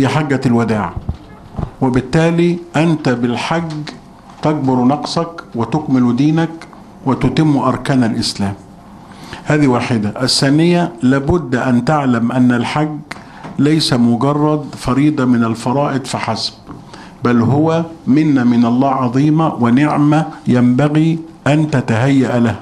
في حجة الوداع وبالتالي أنت بالحج تجبر نقصك وتكمل دينك وتتم أركان الإسلام هذه واحدة الثانية لابد أن تعلم أن الحج ليس مجرد فريضة من الفرائض فحسب بل هو منة من الله عظيمة ونعمة ينبغي أن تتهيأ له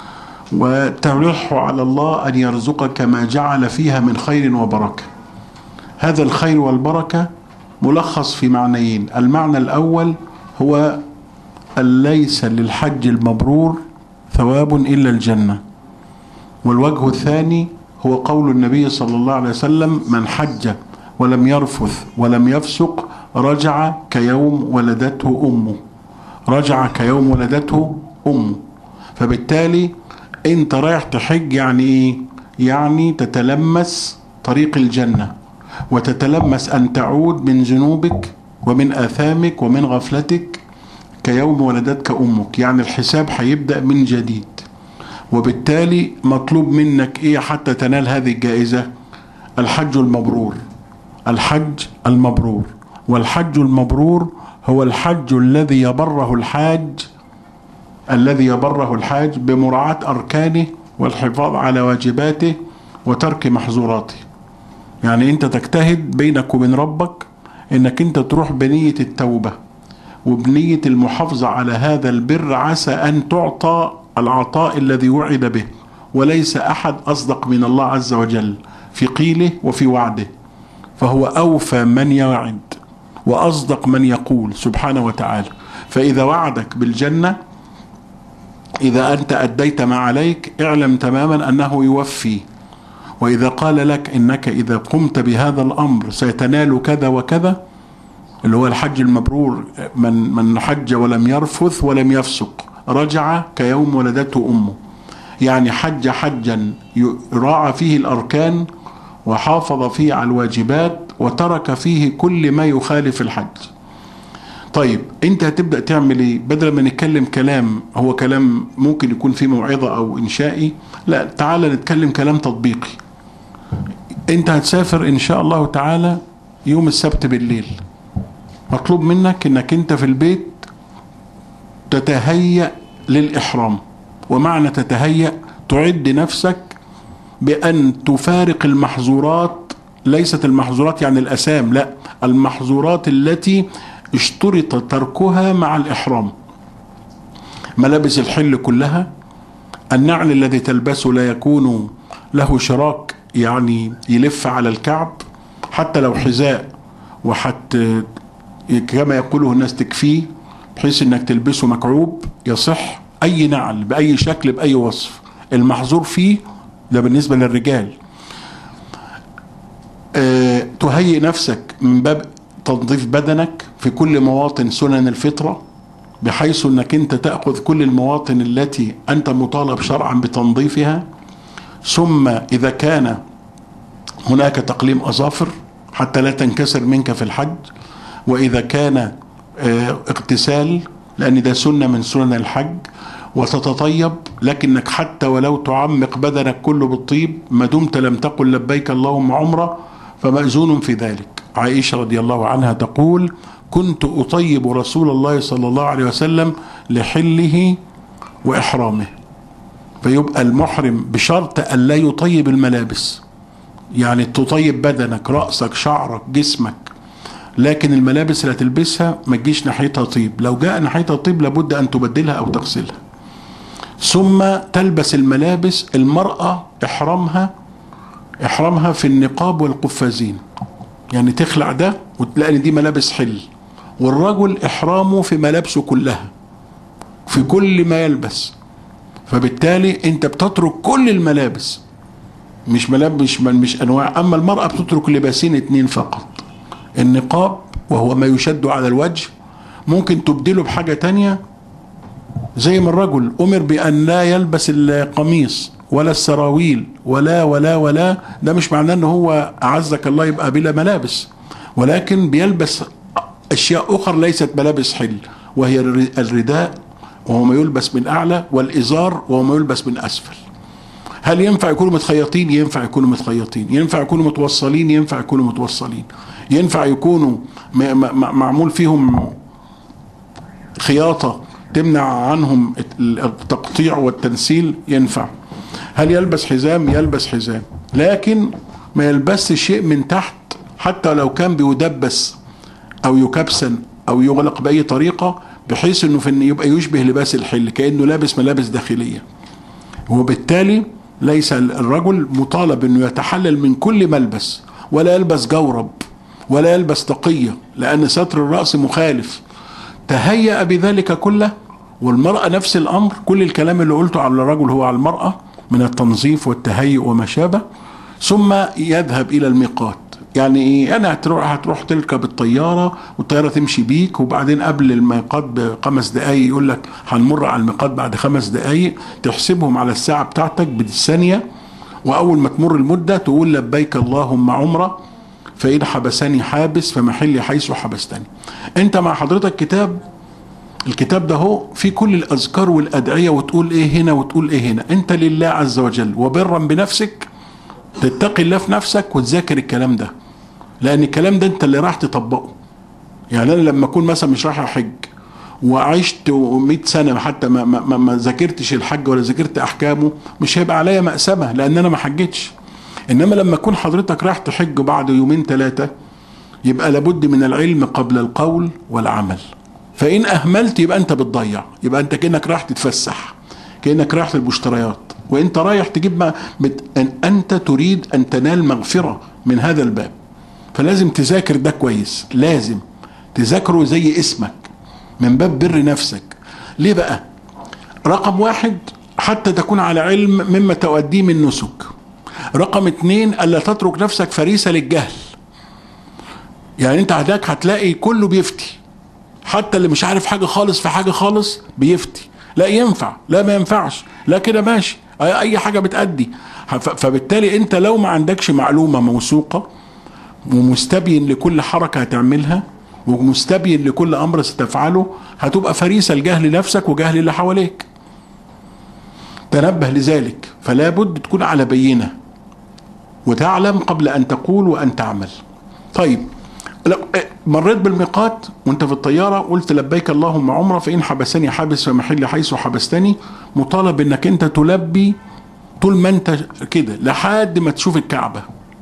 وتلح على الله أن يرزقك ما جعل فيها من خير وبركة هذا الخير والبركة ملخص في معنيين المعنى الأول هو أن ليس للحج المبرور ثواب إلا الجنة والوجه الثاني هو قول النبي صلى الله عليه وسلم من حج ولم يرفث ولم يفسق رجع كيوم ولدته أمه رجع كيوم ولدته أمه فبالتالي انت رايح تحج يعني ايه يعني تتلمس طريق الجنة وتتلمس ان تعود من ذنوبك ومن اثامك ومن غفلتك كيوم ولدتك امك يعني الحساب هيبدأ من جديد وبالتالي مطلوب منك ايه حتى تنال هذه الجائزة الحج المبرور الحج المبرور والحج المبرور هو الحج الذي يبره الحاج الذي يبره الحاج بمراعاة أركانه والحفاظ على واجباته وترك محظوراته يعني أنت تجتهد بينك وبين ربك أنك أنت تروح بنية التوبة وبنية المحافظة على هذا البر عسى أن تعطى العطاء الذي وعد به وليس أحد أصدق من الله عز وجل في قيله وفي وعده فهو أوفى من يوعد وأصدق من يقول سبحانه وتعالى فإذا وعدك بالجنة إذا أنت أديت ما عليك اعلم تماما أنه يوفي وإذا قال لك إنك إذا قمت بهذا الأمر سيتنال كذا وكذا اللي هو الحج المبرور من من حج ولم يرفث ولم يفسق رجع كيوم ولدته أمه يعني حج حجا راعى فيه الأركان وحافظ فيه على الواجبات وترك فيه كل ما يخالف الحج طيب انت هتبدا تعمل ايه بدل ما نتكلم كلام هو كلام ممكن يكون فيه موعظه او انشائي لا تعال نتكلم كلام تطبيقي انت هتسافر ان شاء الله تعالى يوم السبت بالليل مطلوب منك انك انت في البيت تتهيأ للإحرام ومعنى تتهيأ تعد نفسك بأن تفارق المحظورات ليست المحظورات يعني الأسام لا المحظورات التي اشترط تركها مع الإحرام ملابس الحل كلها النعل الذي تلبسه لا يكون له شراك يعني يلف على الكعب حتى لو حذاء وحتى كما يقوله الناس تكفيه بحيث انك تلبسه مكعوب يصح اي نعل باي شكل باي وصف المحظور فيه ده بالنسبة للرجال أه تهيئ نفسك من باب تنظيف بدنك في كل مواطن سنن الفطرة بحيث انك انت تأخذ كل المواطن التي انت مطالب شرعا بتنظيفها ثم اذا كان هناك تقليم اظافر حتى لا تنكسر منك في الحج واذا كان اه اغتسال لان ده سنة من سنن الحج وتتطيب لكنك حتى ولو تعمق بدنك كله بالطيب ما دمت لم تقل لبيك اللهم عمره فمأذون في ذلك عائشة رضي الله عنها تقول كنت أطيب رسول الله صلى الله عليه وسلم لحله وإحرامه فيبقى المحرم بشرط أن لا يطيب الملابس يعني تطيب بدنك رأسك شعرك جسمك لكن الملابس اللي هتلبسها ما تجيش ناحيتها طيب لو جاء ناحيتها طيب لابد أن تبدلها أو تغسلها ثم تلبس الملابس المرأة إحرامها إحرامها في النقاب والقفازين يعني تخلع ده وتلاقي دي ملابس حل والرجل إحرامه في ملابسه كلها في كل ما يلبس فبالتالي أنت بتترك كل الملابس مش ملابس مش أنواع أما المرأة بتترك لباسين اتنين فقط النقاب وهو ما يشد على الوجه ممكن تبدله بحاجة تانية زي ما الرجل أمر بأن لا يلبس القميص ولا السراويل ولا ولا ولا ده مش معناه ان هو اعزك الله يبقى بلا ملابس ولكن بيلبس اشياء اخرى ليست ملابس حل وهي الرداء وهو ما يلبس من اعلى والازار وهو ما يلبس من اسفل هل ينفع يكونوا متخيطين ينفع يكونوا متخيطين ينفع يكونوا متوصلين ينفع يكونوا متوصلين ينفع يكونوا م- م- م- معمول فيهم خياطة تمنع عنهم التقطيع والتنسيل ينفع هل يلبس حزام يلبس حزام لكن ما يلبس شيء من تحت حتى لو كان بيدبس او يكبسن او يغلق باي طريقه بحيث انه في إن يبقى يشبه لباس الحل كانه لابس ملابس داخليه وبالتالي ليس الرجل مطالب انه يتحلل من كل ملبس ولا يلبس جورب ولا يلبس تقيه لان ستر الراس مخالف تهيأ بذلك كله والمرأة نفس الأمر كل الكلام اللي قلته على الرجل هو على المرأة من التنظيف والتهيؤ وما شابه ثم يذهب إلى الميقات يعني ايه يعني هتروح هتروح تركب الطياره والطياره تمشي بيك وبعدين قبل الميقات بخمس دقائق يقول لك هنمر على الميقات بعد خمس دقائق تحسبهم على الساعه بتاعتك بالثانيه واول ما تمر المده تقول لبيك اللهم عمره فإن حبسني حابس فمحلي حيث حبستني انت مع حضرتك كتاب الكتاب ده هو في كل الاذكار والادعيه وتقول ايه هنا وتقول ايه هنا انت لله عز وجل وبرا بنفسك تتقي الله في نفسك وتذاكر الكلام ده لان الكلام ده انت اللي راح تطبقه يعني انا لما اكون مثلا مش رايح احج وعشت 100 سنه حتى ما, ما, ما, ما ذاكرتش الحج ولا ذاكرت احكامه مش هيبقى عليا مأسمه لان انا ما حجتش انما لما تكون حضرتك رايح تحج بعد يومين ثلاثه يبقى لابد من العلم قبل القول والعمل فان اهملت يبقى انت بتضيع يبقى انت كانك رايح تتفسح كانك رايح للمشتريات وانت رايح تجيب ما بت... أن انت تريد ان تنال مغفره من هذا الباب فلازم تذاكر ده كويس لازم تذاكره زي اسمك من باب بر نفسك ليه بقى رقم واحد حتى تكون على علم مما تؤديه من نسك رقم اتنين الا تترك نفسك فريسه للجهل يعني انت هناك هتلاقي كله بيفتي حتى اللي مش عارف حاجه خالص في حاجه خالص بيفتي لا ينفع لا ما ينفعش لا كده ماشي اي حاجه بتأدي فبالتالي انت لو ما عندكش معلومه موثوقه ومستبين لكل حركه هتعملها ومستبين لكل امر ستفعله هتبقى فريسه لجهل نفسك وجهل اللي حواليك تنبه لذلك فلا بد تكون على بينه وتعلم قبل ان تقول وان تعمل طيب مريت بالميقات وانت في الطياره قلت لبيك اللهم عمره فان حبسني حابس فمحل حيث حبستني مطالب انك انت تلبي طول ما انت كده لحد ما تشوف الكعبه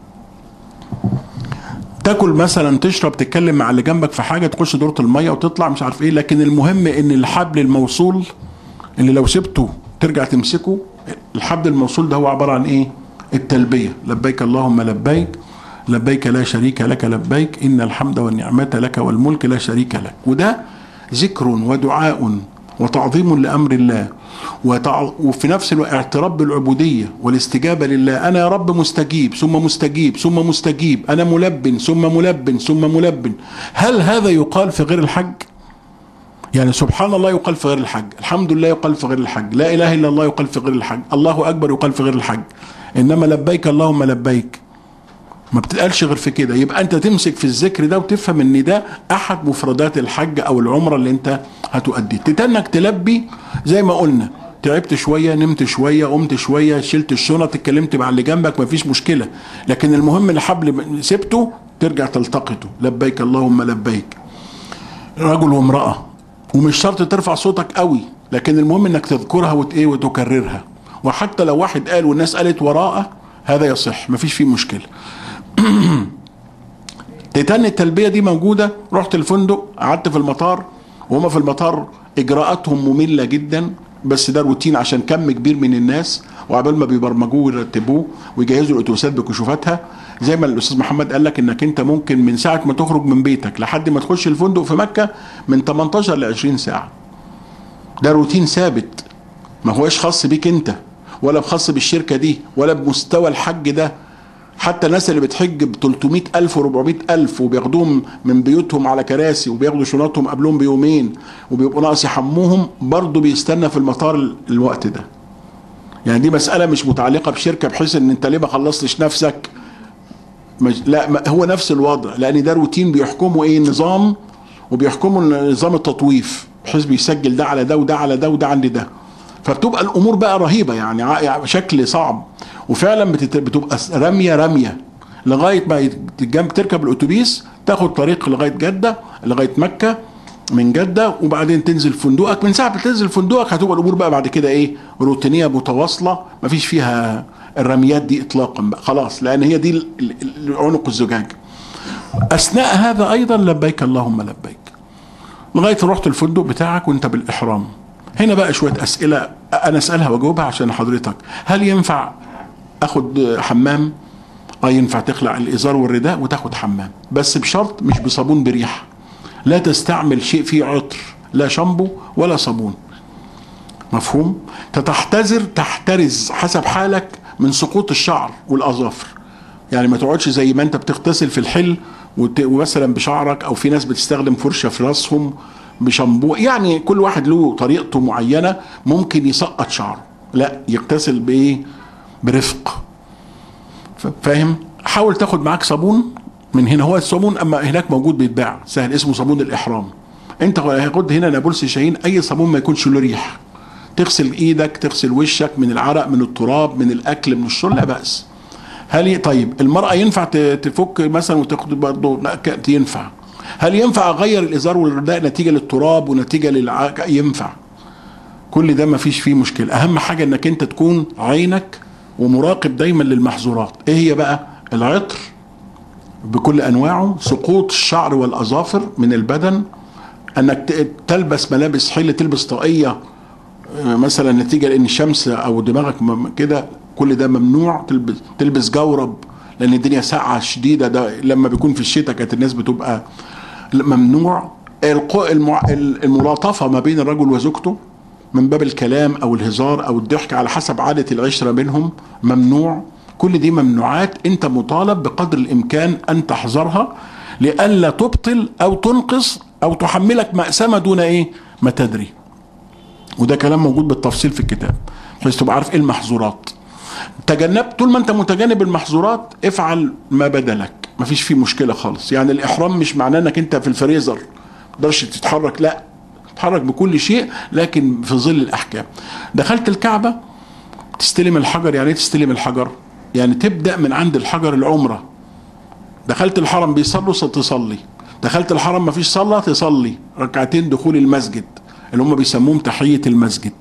تاكل مثلا تشرب تتكلم مع اللي جنبك في حاجه تخش دوره الميه وتطلع مش عارف ايه لكن المهم ان الحبل الموصول اللي لو سبته ترجع تمسكه الحبل الموصول ده هو عباره عن ايه التلبيه لبيك اللهم لبيك لبيك لا شريك لك لبيك ان الحمد والنعمه لك والملك لا شريك لك وده ذكر ودعاء وتعظيم لامر الله وتع... وفي نفس الوقت اعتراف بالعبوديه والاستجابه لله انا يا رب مستجيب ثم مستجيب ثم مستجيب انا ملبن ثم ملبن ثم ملبن هل هذا يقال في غير الحج يعني سبحان الله يقال في غير الحج الحمد لله يقال في غير الحج لا اله الا الله يقال في غير الحج الله اكبر يقال في غير الحج انما لبيك اللهم لبيك ما بتتقالش غير في كده يبقى انت تمسك في الذكر ده وتفهم ان ده احد مفردات الحج او العمره اللي انت هتؤدي تتنك تلبي زي ما قلنا تعبت شويه نمت شويه قمت شويه شلت الشنط اتكلمت مع اللي جنبك مفيش مشكله لكن المهم الحبل سبته ترجع تلتقطه لبيك اللهم لبيك رجل وامراه ومش شرط ترفع صوتك قوي لكن المهم انك تذكرها وت ايه وتكررها وحتى لو واحد قال والناس قالت وراءه هذا يصح مفيش فيه مشكله تيتان التلبيه دي موجوده رحت الفندق قعدت في المطار وهما في المطار اجراءاتهم ممله جدا بس ده روتين عشان كم كبير من الناس وعبال ما بيبرمجوه ويرتبوه ويجهزوا الاتوبيسات بكشوفاتها زي ما الاستاذ محمد قال لك انك انت ممكن من ساعه ما تخرج من بيتك لحد ما تخش الفندق في مكه من 18 ل 20 ساعه ده روتين ثابت ما هوش خاص بيك انت ولا خاص بالشركه دي ولا بمستوى الحج ده حتى الناس اللي بتحج ب 300 ألف و 400 ألف وبياخدوهم من بيوتهم على كراسي وبياخدوا شنطهم قبلهم بيومين وبيبقوا ناقص يحموهم برضه بيستنى في المطار الوقت ده يعني دي مسألة مش متعلقة بشركة بحيث ان انت ليه ما خلصتش نفسك مج... لا هو نفس الوضع لان ده روتين بيحكمه ايه النظام وبيحكمه نظام التطويف بحيث بيسجل ده على ده وده على ده وده عند ده فبتبقى الامور بقى رهيبه يعني شكل صعب وفعلا بتبقى رميه رميه لغايه ما يتجم- تركب الاتوبيس تاخد طريق لغايه جده لغايه مكه من جده وبعدين تنزل فندقك من ساعه ما تنزل فندقك هتبقى الامور بقى بعد كده ايه روتينيه متواصله مفيش فيها الرميات دي اطلاقا بقى خلاص لان هي دي ال- ال- ال- عنق الزجاج اثناء هذا ايضا لبيك اللهم لبيك لغايه رحت الفندق بتاعك وانت بالاحرام هنا بقى شويه اسئله انا اسالها واجاوبها عشان حضرتك هل ينفع اخد حمام اه ينفع تخلع الازار والرداء وتاخد حمام بس بشرط مش بصابون بريحه لا تستعمل شيء فيه عطر لا شامبو ولا صابون مفهوم تتحتذر تحترز حسب حالك من سقوط الشعر والاظافر يعني ما تقعدش زي ما انت بتغتسل في الحل وت- ومثلا بشعرك او في ناس بتستخدم فرشه في راسهم بشامبو يعني كل واحد له طريقته معينه ممكن يسقط شعره لا يغتسل بايه برفق ف- فاهم حاول تاخد معاك صابون من هنا هو الصابون اما هناك موجود بيتباع سهل اسمه صابون الاحرام انت هاخد هنا نابلس شاهين اي صابون ما يكونش له ريح تغسل ايدك تغسل وشك من العرق من التراب من الاكل من الشرب لا باس هل ي... طيب المرأة ينفع ت- تفك مثلا وتاخد برضه لا ك- ينفع هل ينفع اغير الازار والرداء نتيجة للتراب ونتيجة للع... ينفع كل ده ما فيش فيه مشكلة اهم حاجة انك انت تكون عينك ومراقب دايما للمحظورات ايه هي بقى العطر بكل انواعه سقوط الشعر والاظافر من البدن انك ت- تلبس ملابس حل تلبس طاقيه آه، مثلا نتيجه لان الشمس او دماغك م- كده كل ده ممنوع تلبس تلبس جورب لان الدنيا ساقعه شديده ده لما بيكون في الشتاء كانت الناس بتبقى ممنوع الق- المع- الملاطفه ما بين الرجل وزوجته من باب الكلام او الهزار او الضحك على حسب عاده العشره بينهم ممنوع كل دي ممنوعات انت مطالب بقدر الامكان ان تحذرها لئلا تبطل او تنقص او تحملك مأسمة دون ايه ما تدري وده كلام موجود بالتفصيل في الكتاب بحيث تبقى عارف ايه المحظورات تجنب طول ما انت متجنب المحظورات افعل ما بدلك مفيش فيه مشكله خالص يعني الاحرام مش معناه انك انت في الفريزر ما تقدرش تتحرك لا تتحرك بكل شيء لكن في ظل الاحكام دخلت الكعبه تستلم الحجر يعني ايه تستلم الحجر يعني تبدا من عند الحجر العمره دخلت الحرم بيصلوا تصلي دخلت الحرم مفيش صلاه تصلي ركعتين دخول المسجد اللي هم بيسموهم تحيه المسجد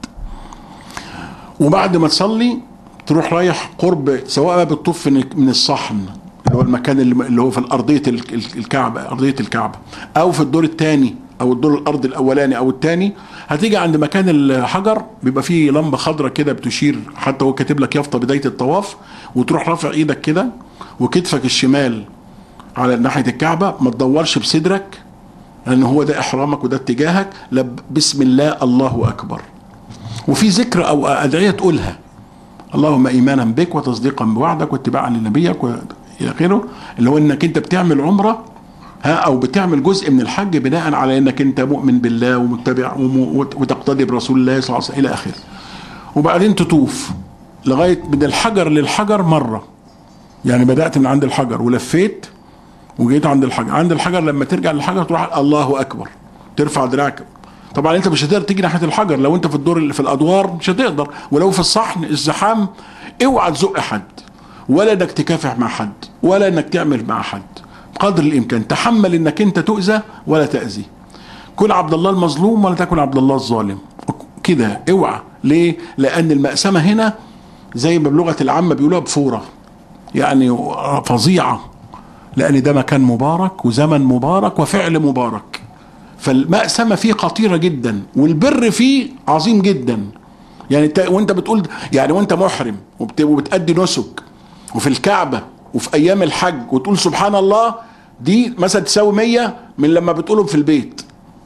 وبعد ما تصلي تروح رايح قرب سواء بقى بتطوف من من الصحن اللي هو المكان اللي اللي هو في ارضيه ال- ال- الكعبه ارضيه الكعبه او في الدور الثاني او الدور الارض الاولاني او الثاني هتيجي عند مكان الحجر بيبقى فيه لمبه خضراء كده بتشير حتى هو كاتب لك يافطه بدايه الطواف وتروح رافع ايدك كده وكتفك الشمال على ناحيه الكعبه ما تدورش بصدرك لان هو ده احرامك وده اتجاهك لب بسم الله الله اكبر وفي ذكر او ادعيه تقولها اللهم ايمانا بك وتصديقا بوعدك واتباعا لنبيك والى اخره اللي هو انك انت بتعمل عمره ها او بتعمل جزء من الحج بناء على انك انت مؤمن بالله ومتبع وم- وتقتدي برسول الله صلى الله عليه وسلم الى اخره وبعدين تطوف لغايه من الحجر للحجر مره يعني بدات من عند الحجر ولفيت وجيت عند الحجر عند الحجر لما ترجع للحجر تروح الله اكبر ترفع دراعك طبعا انت مش هتقدر تيجي ناحيه الحجر لو انت في الدور اللي في الادوار مش هتقدر ولو في الصحن الزحام اوعى تزق حد ولا انك تكافح مع حد ولا انك تعمل مع حد قدر الامكان تحمل انك انت تؤذى ولا تاذي كن عبد الله المظلوم ولا تكن عبد الله الظالم كده اوعى ليه لان المأسمة هنا زي ما بلغة العامة بيقولوها بفورة يعني فظيعة لأن ده مكان مبارك وزمن مبارك وفعل مبارك فالمأسمة فيه خطيرة جدا والبر فيه عظيم جدا يعني انت وانت بتقول يعني وانت محرم وبت- وبتأدي نسك وفي الكعبة وفي أيام الحج وتقول سبحان الله دي مثلا تساوي 100 من لما بتقولهم في البيت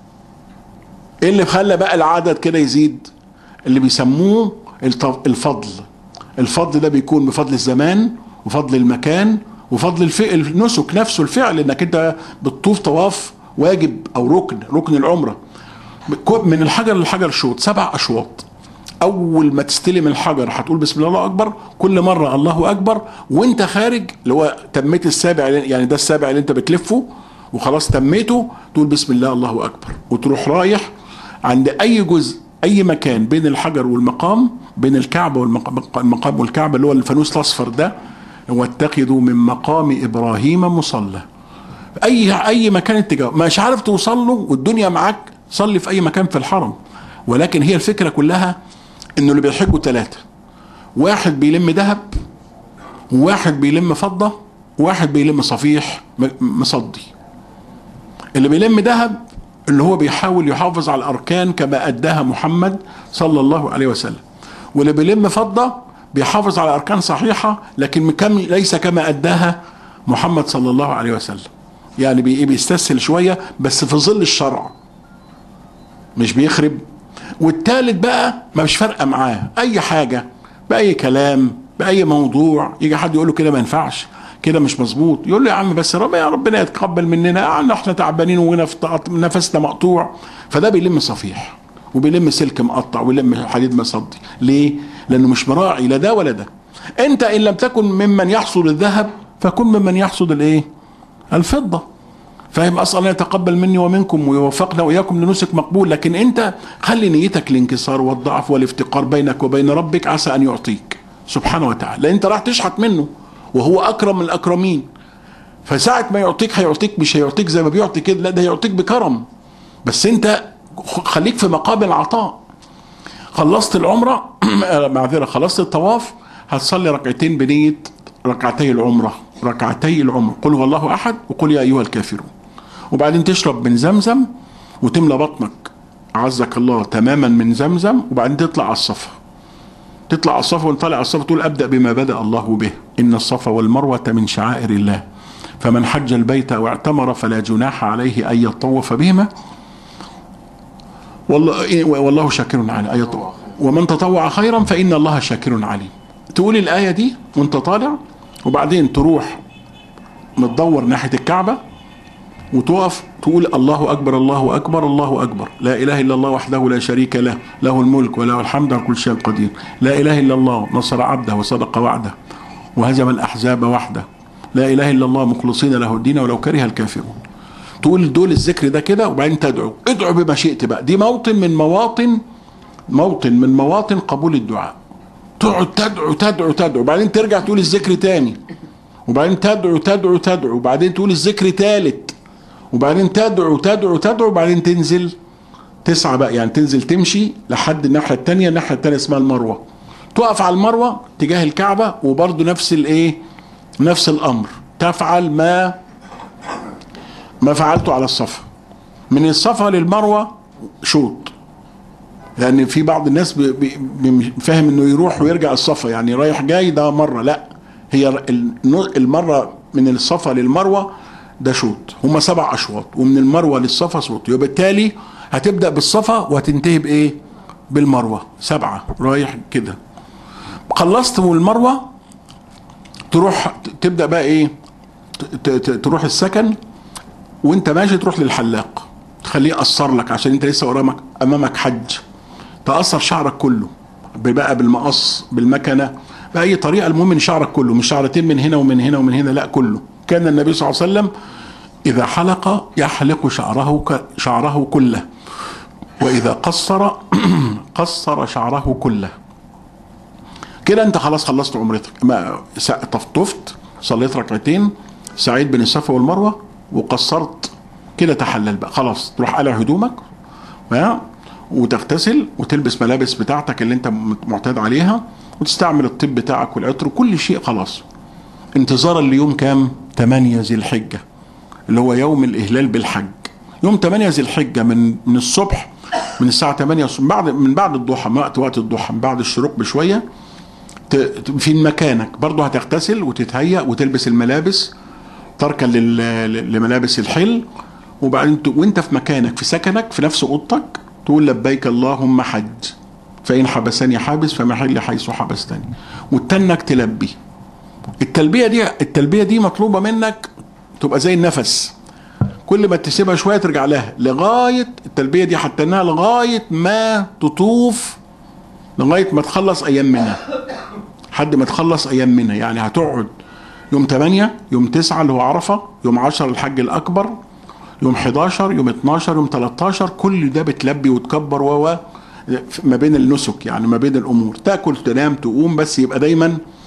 ايه اللي خلى بقى العدد كده يزيد اللي بيسموه الط- الفضل الفضل ده بيكون بفضل الزمان وفضل المكان وفضل الف... النسك نفسه الفعل انك انت بتطوف طواف واجب او ركن ركن العمره من الحجر للحجر شوط سبع اشواط اول ما تستلم الحجر هتقول بسم الله الله اكبر كل مره الله اكبر وانت خارج اللي هو تميت السابع يعني ده السابع اللي انت بتلفه وخلاص تميته تقول بسم الله الله اكبر وتروح رايح عند اي جزء اي مكان بين الحجر والمقام بين الكعبه والمقام والكعبه اللي هو الفانوس الاصفر ده واتخذوا من مقام ابراهيم مصلى اي اي مكان اتجاه مش عارف توصل له والدنيا معاك صلي في اي مكان في الحرم ولكن هي الفكره كلها انه اللي بيحجوا ثلاثه واحد بيلم ذهب وواحد بيلم فضه وواحد بيلم صفيح م- مصدي اللي بيلم ذهب اللي هو بيحاول يحافظ على الاركان كما اداها محمد صلى الله عليه وسلم واللي بيلم فضه بيحافظ على اركان صحيحه لكن كم ليس كما اداها محمد صلى الله عليه وسلم يعني بي- إيه بيستسهل شويه بس في ظل الشرع مش بيخرب والتالت بقى ما مش فارقه معاه اي حاجه باي كلام باي موضوع يجي حد يقول له كده ما ينفعش كده مش مظبوط يقول له يا عم بس رب يا ربنا يتقبل مننا يعني احنا تعبانين وهنا في طاعة- نفسنا مقطوع فده بيلم صفيح وبيلم سلك مقطع ويلم حديد مصدي ليه لانه مش مراعي لا ده ولا ده انت ان لم تكن ممن يحصد الذهب فكن ممن يحصد الايه الفضه فاهم اسال الله يتقبل مني ومنكم ويوفقنا واياكم لنسك مقبول لكن انت خلي نيتك الانكسار والضعف والافتقار بينك وبين ربك عسى ان يعطيك سبحانه وتعالى لان انت راح تشحت منه وهو اكرم من الاكرمين فساعة ما يعطيك هيعطيك مش هيعطيك زي ما بيعطي كده لا ده هيعطيك بكرم بس انت خليك في مقام العطاء خلصت العمرة معذرة خلصت الطواف هتصلي ركعتين بنية ركعتي العمرة ركعتي العمرة قل هو الله أحد وقل يا أيها الكافرون وبعدين تشرب من زمزم وتملى بطنك عزك الله تماما من زمزم وبعدين تطلع على الصفا تطلع على الصفا وانت طالع على الصفا تقول ابدا بما بدا الله به ان الصفا والمروه من شعائر الله فمن حج البيت او اعتمر فلا جناح عليه ان يطوف بهما والله والله شاكر عليه أي طوع. ومن تطوع خيرا فان الله شاكر عليم تقول الايه دي وانت طالع وبعدين تروح متدور ناحيه الكعبه وتقف تقول الله اكبر الله اكبر الله اكبر لا اله الا الله وحده لا شريك له له الملك وله الحمد على كل شيء قدير لا اله الا الله نصر عبده وصدق وعده وهزم الاحزاب وحده لا اله الا الله مخلصين له الدين ولو كره الكافرون تقول دول الذكر ده كده وبعدين تدعو ادعو بما شئت بقى دي موطن من مواطن موطن من مواطن قبول الدعاء تقعد تدعو تدعو تدعو وبعدين ترجع تقول الذكر تاني وبعدين تدعو تدعو تدعو وبعدين تقول الذكر تالت وبعدين تدعو تدعو تدعو وبعدين تنزل تسعى بقى يعني تنزل تمشي لحد الناحيه الثانيه الناحيه الثانيه اسمها المروه تقف على المروه تجاه الكعبه وبرضه نفس الايه نفس الامر تفعل ما ما فعلته على الصفا من الصفا للمروه شوط لان في بعض الناس بي- بي- بي- فاهم انه يروح ويرجع الصفا يعني رايح جاي ده مره لا هي الن- المره من الصفا للمروه ده شوط هما سبع اشواط ومن المروه للصفا شوط يبقى بالتالي هتبدا بالصفا وهتنتهي بايه بالمروه سبعه رايح كده خلصت من المروه تروح ت- تبدا بقى ايه ت- ت- تروح السكن وانت ماشي تروح للحلاق تخليه يقصر لك عشان انت لسه قدامك امامك حج تقصر شعرك كله بقى بالمقص بالمكنه باي طريقه المهم ان شعرك كله مش شعرتين من هنا ومن هنا ومن هنا لا كله كان النبي صلى الله عليه وسلم اذا حلق يحلق شعره ك- شعره كله واذا قصر قصر شعره كله كده انت خلاص خلصت عمرتك ما س- طفت صليت ركعتين سعيد بين الصفا والمروه وقصرت كده تحلل بقى خلاص تروح قلع هدومك ها وتغتسل وتلبس ملابس بتاعتك اللي انت م- معتاد عليها وتستعمل الطب بتاعك والعطر وكل شيء خلاص انتظارا ليوم كام 8 ذي الحجه اللي هو يوم الاهلال بالحج يوم 8 ذي الحجه من من الصبح من الساعه 8 الصبح بعد من بعد الضحى من وقت وقت الضحى من بعد الشروق بشويه ت- ت- في مكانك برضه هتغتسل وتتهيأ وتلبس الملابس تركا لل- لملابس الحل وبعدين ت- وانت في مكانك في سكنك في نفس اوضتك تقول لبيك اللهم حج فان حبسني حابس فمحل حيث حبستني وتنك تلبي التلبيه دي التلبيه دي مطلوبه منك تبقى زي النفس كل ما تسيبها شويه ترجع لها لغايه التلبيه دي حتى انها لغايه ما تطوف لغايه ما تخلص ايام منها حد ما تخلص ايام منها يعني هتقعد يوم 8 يوم 9 اللي هو عرفه يوم 10 الحج الاكبر يوم 11 يوم 12 يوم 13 كل ده بتلبي وتكبر و و ما بين النسك يعني ما بين الامور تاكل تنام تقوم بس يبقى دايما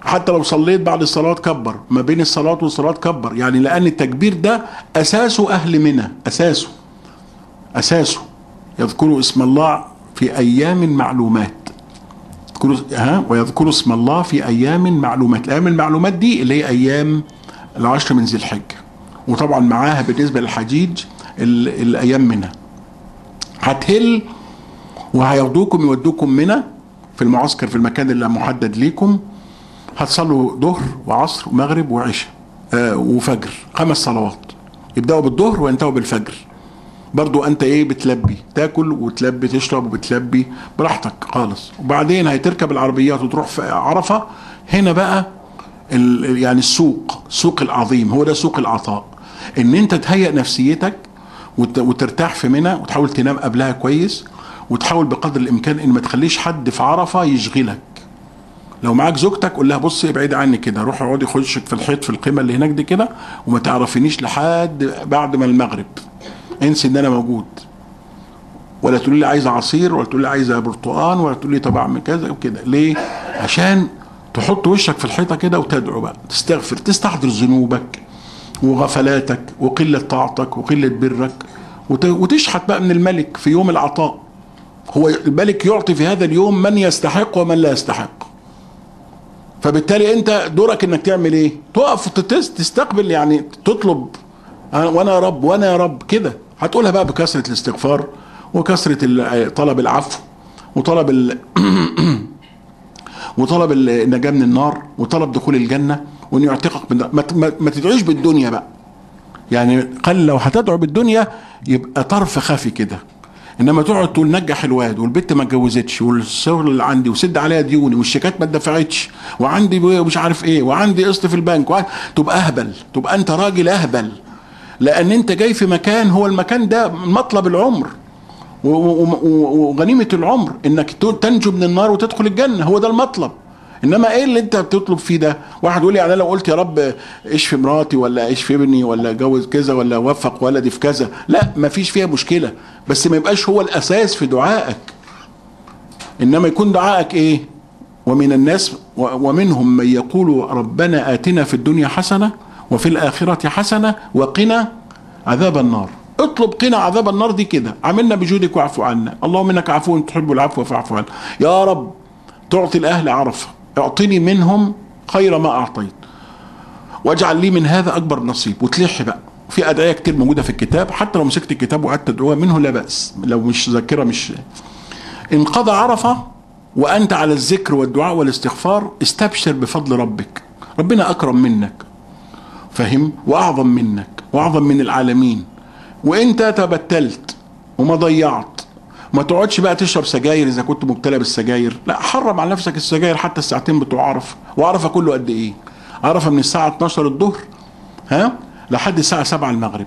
حتى لو صليت بعد الصلاة كبر ما بين الصلاة والصلاة كبر يعني لأن التكبير ده أساسه أهل منى أساسه أساسه يذكروا اسم الله في أيام معلومات يذكروا ها ويذكروا اسم الله في أيام معلومات الأيام المعلومات دي اللي هي أيام العشر من ذي الحجة وطبعا معاها بالنسبة للحجيج ال- الأيام منها هتهل وهياخدوكم يودوكم منى في المعسكر في المكان اللي محدد ليكم هتصلوا ظهر وعصر ومغرب وعشاء آه وفجر خمس صلوات يبداوا بالظهر وينتهوا بالفجر برضو انت ايه بتلبي تاكل وتلبي تشرب وبتلبي براحتك خالص وبعدين هتركب العربيات وتروح في عرفه هنا بقى ال- يعني السوق سوق العظيم هو ده سوق العطاء ان انت تهيئ نفسيتك وت- وترتاح في منى وتحاول تنام قبلها كويس وتحاول بقدر الامكان ان ما تخليش حد في عرفه يشغلك لو معاك زوجتك قول لها بصي ابعدي عني كده روحي اقعدي خشك في الحيط في القمه اللي هناك دي كده وما تعرفينيش لحد بعد ما المغرب انسي ان انا موجود ولا تقولي لي عايزه عصير ولا تقولي لي عايزه برتقان ولا تقولي لي طب اعمل كذا وكده ليه؟ عشان تحط وشك في الحيطه كده وتدعو بقى تستغفر تستحضر ذنوبك وغفلاتك وقله طاعتك وقله برك وت- وتشحت بقى من الملك في يوم العطاء هو الملك يعطي في هذا اليوم من يستحق ومن لا يستحق فبالتالي انت دورك انك تعمل ايه تقف وتتس- تستقبل يعني تطلب أنا- وانا يا رب وانا يا رب كده هتقولها بقى بكثره الاستغفار وكثره ال- طلب العفو وطلب ال... وطلب ال- النجاه من النار وطلب دخول الجنه وان يعتقك من ما, ت- ما, ما تدعيش بالدنيا بقى يعني قال لو هتدعو بالدنيا يبقى طرف خفي كده انما تقعد تقول نجح الواد والبت ما اتجوزتش والشغل اللي عندي وسد عليها ديوني والشيكات ما اتدفعتش وعندي مش عارف ايه وعندي قسط في البنك وع- تبقى اهبل تبقى انت راجل اهبل لان انت جاي في مكان هو المكان ده مطلب العمر و- و- و- وغنيمه العمر انك ت- تنجو من النار وتدخل الجنه هو ده المطلب انما ايه اللي انت بتطلب فيه ده واحد يقول لي يعني أنا لو قلت يا رب اشفي مراتي ولا اشفي ابني ولا جوز كذا ولا وفق ولدي في كذا لا ما فيش فيها مشكله بس ما يبقاش هو الاساس في دعائك انما يكون دعائك ايه ومن الناس و- ومنهم من يقول ربنا آتنا في الدنيا حسنة وفي الآخرة حسنة وقنا عذاب النار اطلب قنا عذاب النار دي كده عملنا بجودك واعف عنا اللهم انك عفو تحب العفو فاعف عنا يا رب تعطي الاهل عرفه اعطني منهم خير ما اعطيت واجعل لي من هذا اكبر نصيب وتلح بقى في ادعيه كتير موجوده في الكتاب حتى لو مسكت الكتاب وقعدت تدعوها منه لا باس لو مش ذاكره مش انقضى عرفه وانت على الذكر والدعاء والاستغفار استبشر بفضل ربك ربنا اكرم منك فهم واعظم منك واعظم من العالمين وانت تبتلت وما ضيعت ما تقعدش بقى تشرب سجاير اذا كنت مبتلى بالسجاير لا حرم على نفسك السجاير حتى الساعتين بتوع عرفه وعرفه كله قد ايه عرفه من الساعه 12 الظهر ها لحد الساعه 7 المغرب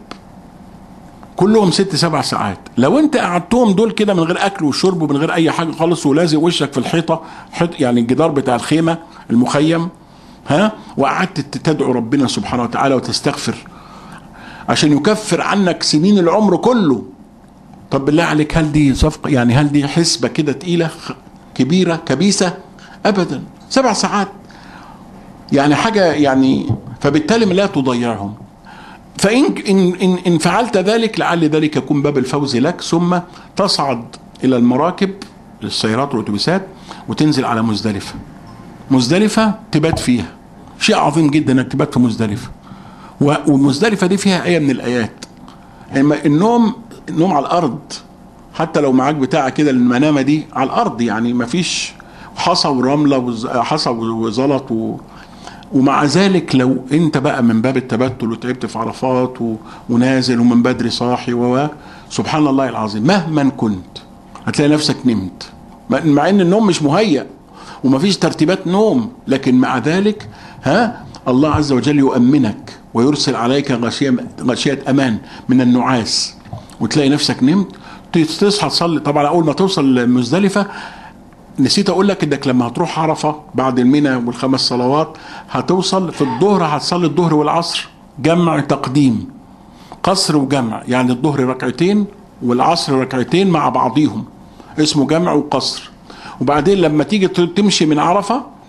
كلهم ست سبع ساعات لو انت قعدتهم دول كده من غير اكل وشرب ومن غير اي حاجه خالص ولازق وشك في الحيطه حيط يعني الجدار بتاع الخيمه المخيم ها وقعدت تدعو ربنا سبحانه وتعالى وتستغفر عشان يكفر عنك سنين العمر كله طب بالله عليك هل دي صفقه يعني هل دي حسبه كده تقيله خ- كبيره كبيسه ابدا سبع ساعات يعني حاجه يعني فبالتالي لا تضيعهم فإن إن إن, إن فعلت ذلك لعل ذلك يكون باب الفوز لك ثم تصعد إلى المراكب السيارات والأتوبيسات وتنزل على مزدلفة مزدلفة تبات فيها شيء عظيم جدا انك تبات في مزدلفة و- ومزدلفة دي فيها آية من الآيات إما النوم النوم على الأرض حتى لو معاك بتاع كده المنامة دي على الأرض يعني مفيش حصى ورملة وز- حصى وزلط و ومع ذلك لو انت بقى من باب التبتل وتعبت في عرفات و... ونازل ومن بدري صاحي و سبحان الله العظيم مهما كنت هتلاقي نفسك نمت مع- مع ان النوم مش مهيأ ومفيش ترتيبات نوم لكن مع ذلك ها الله عز وجل يؤمنك ويرسل عليك غشية غشية امان من النعاس وتلاقي نفسك نمت تصحى تصلي طبعا اول ما توصل مزدلفه نسيت اقول لك انك لما هتروح عرفه بعد المنى والخمس صلوات هتوصل في الظهر هتصلي الظهر والعصر جمع تقديم قصر وجمع يعني الظهر ركعتين والعصر ركعتين مع بعضيهم اسمه جمع وقصر وبعدين لما تيجي ت- تمشي من عرفه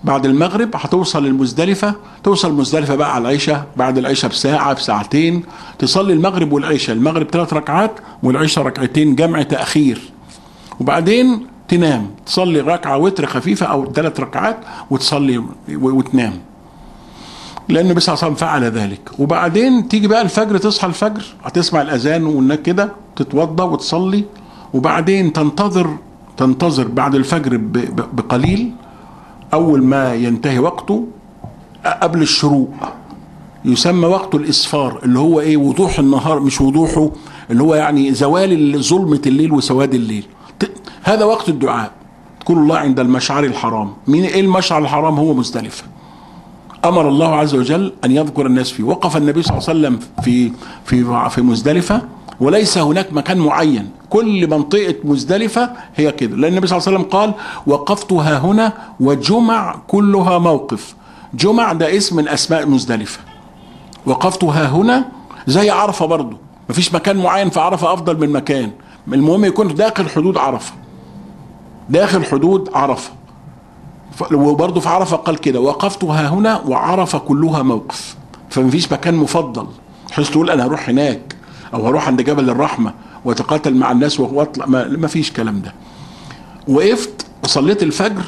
بعد المغرب هتوصل المزدلفة توصل مزدلفة بقى على العشاء بعد العشاء بساعة بساعتين تصلي المغرب والعشاء المغرب ثلاث ركعات والعشاء ركعتين جمع تأخير وبعدين تنام تصلي ركعة وتر خفيفة أو ثلاث ركعات وتصلي و- وتنام لأن النبي صلى الله عليه وسلم فعل ذلك وبعدين تيجي بقى الفجر تصحى الفجر هتسمع الأذان وإنك كده تتوضى وتصلي وبعدين تنتظر تنتظر بعد الفجر ب- ب- بقليل أول ما ينتهي وقته قبل الشروق يسمى وقت الإسفار اللي هو إيه وضوح النهار مش وضوحه اللي هو يعني زوال ظلمة الليل وسواد الليل ت- هذا وقت الدعاء تقول الله عند المشعر الحرام مين إيه المشعر الحرام هو مزدلفة امر الله عز وجل ان يذكر الناس فيه وقف النبي صلى الله عليه وسلم في في في مزدلفه وليس هناك مكان معين كل منطقه مزدلفه هي كده لان النبي صلى الله عليه وسلم قال وقفت ها هنا وجمع كلها موقف جمع ده اسم من اسماء مزدلفه وقفت ها هنا زي عرفه برضه مفيش مكان معين في عرفه افضل من مكان المهم يكون داخل حدود عرفه داخل حدود عرفه ف- وبرضه في عرفه قال كده وقفت ها هنا وعرفه كلها موقف فمفيش مكان مفضل بحيث تقول انا هروح هناك او هروح عند جبل الرحمه واتقاتل مع الناس واطلع ما, ما فيش كلام ده وقفت وصليت الفجر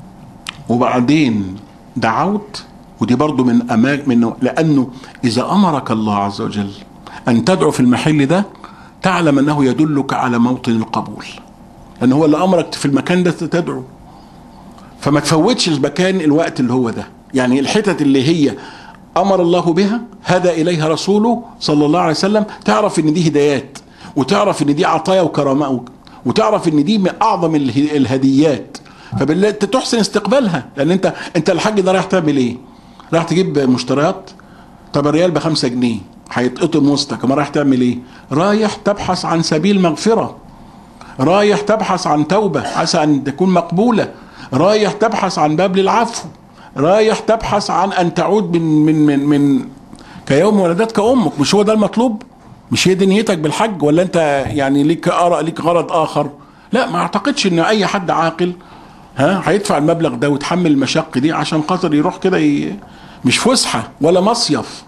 وبعدين دعوت ودي برضو من أماك من لأنه إذا أمرك الله عز وجل أن تدعو في المحل ده تعلم أنه يدلك على موطن القبول لأن هو اللي أمرك في المكان ده تدعو فما تفوتش المكان الوقت اللي هو ده يعني الحتت اللي هي امر الله بها هدى اليها رسوله صلى الله عليه وسلم تعرف ان دي هدايات وتعرف ان دي عطايا وكرامات وتعرف ان دي من اعظم اله- الهديات فبالله انت تحسن استقبالها لان انت انت الحج ده رايح تعمل ايه؟ رايح تجيب مشتريات طب الريال بخمسة جنيه هيتقطم وسطك ما رايح تعمل ايه؟ رايح تبحث عن سبيل مغفره رايح تبحث عن توبة عسى أن تكون مقبولة رايح تبحث عن باب للعفو رايح تبحث عن أن تعود من من من من كيوم ولدتك أمك مش هو ده المطلوب مش هي دي نيتك بالحج ولا أنت يعني ليك أرى ليك غرض آخر لا ما أعتقدش إن أي حد عاقل ها هيدفع المبلغ ده ويتحمل المشق دي عشان خاطر يروح كده ي... مش فسحة ولا مصيف